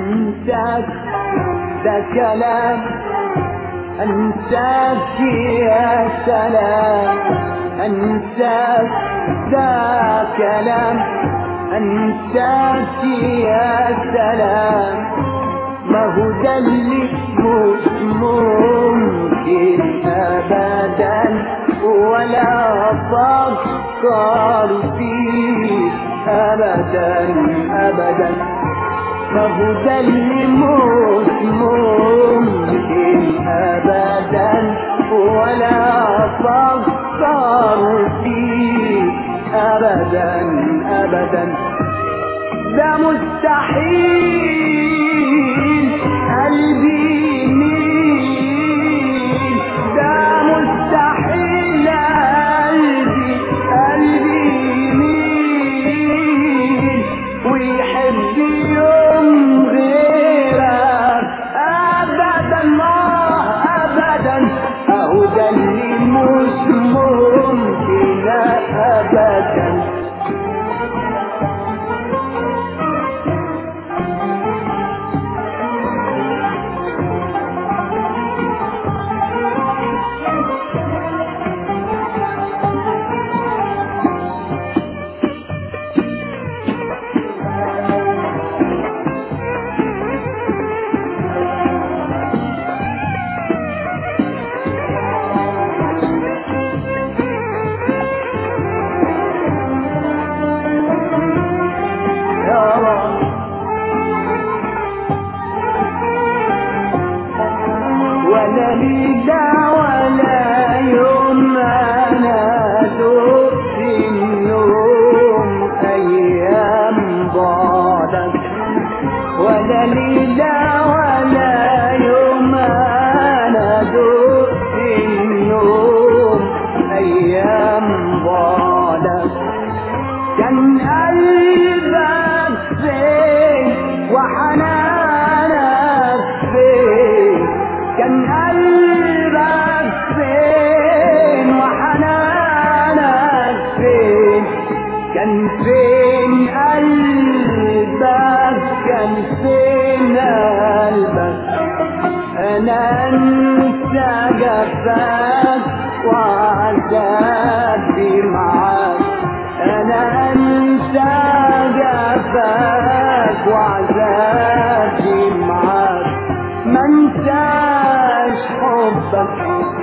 انساك ده كلام انساك يا سلام انساك ده كلام انساك يا سلام ما هو ده اللي مش ممكن ابدا ولا افكر فيه ابدا ابدا ما هو ده اللي مش ممكن ابدا ولا افكر فيه ابدا ابدا ده مستحيل قلبي يميل ده مستحيل قلبي قلبي يميل ويحب يوم غيرك ابدا ما ابدا اهو ده اللي مش ممكن ابدا يا رب ولا ليلة ولا يوم أنا دقت النوم أيام بعدك ولا ليلة ولا يوم أنا دقت النوم أيام بعدك كان قلبك فين وحنانك فين كان قلبك فين وحنانك فين كان فين قلبك كان فين قلبك انا انسى جفاك وعذابي معاك انا انسى جفاك وعذابي معاك ما انساش حبك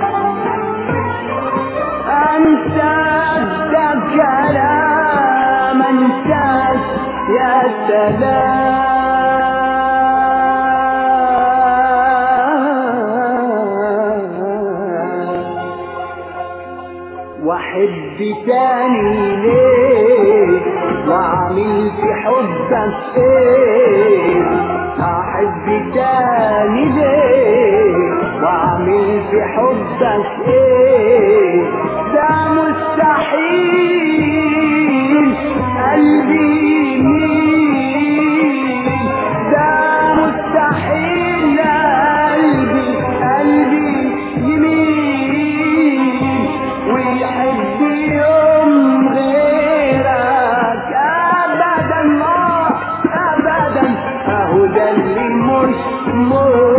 انساك ده كلام انساك يا سلام واحب تاني ليه واعمل في حبك ايه احب تاني ليه واعمل في حبك ايه ده مستحيل قلبي يميل ده مستحيل قلبي قلبي يميل ويحب يوم غيرك ابدا ما ابدا اهو ده اللي مش ممكن